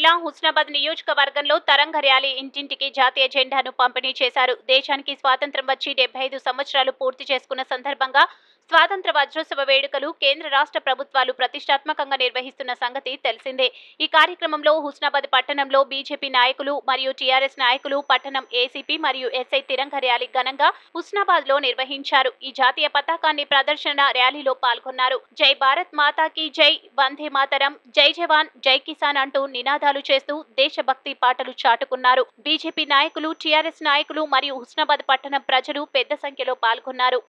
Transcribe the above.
జిల్లా హుస్నాబాద్ నియోజకవర్గంలో తరంగ ర్యాలీ ఇంటింటికి జాతీయ జెండాను పంపిణీ చేశారు దేశానికి స్వాతంత్ర్యం వచ్చి డెబ్బై ఐదు సంవత్సరాలు పూర్తి చేసుకున్న సందర్భంగా స్వాతంత్ర వజ్రోత్సవ వేడుకలు కేంద్ర రాష్ట్ర ప్రభుత్వాలు ప్రతిష్టాత్మకంగా నిర్వహిస్తున్న సంగతి తెలిసిందే ఈ కార్యక్రమంలో హుస్నాబాద్ పట్టణంలో బీజేపీ నాయకులు మరియు టీఆర్ఎస్ నాయకులు పట్టణం ఏసీపీ మరియు ఎస్ఐ తిరంగ ర్యాలీ ఘనంగా హుస్నాబాద్ లో నిర్వహించారు ఈ జాతీయ పతాకాన్ని ప్రదర్శన ర్యాలీలో పాల్గొన్నారు జై భారత్ మాతాకి జై వందే మాతరం జై జవాన్ జై కిసాన్ అంటూ నినాదాలు చేస్తూ దేశభక్తి పాటలు చాటుకున్నారు బీజేపీ నాయకులు టీఆర్ఎస్ నాయకులు మరియు హుస్నాబాద్ పట్టణం ప్రజలు పెద్ద సంఖ్యలో పాల్గొన్నారు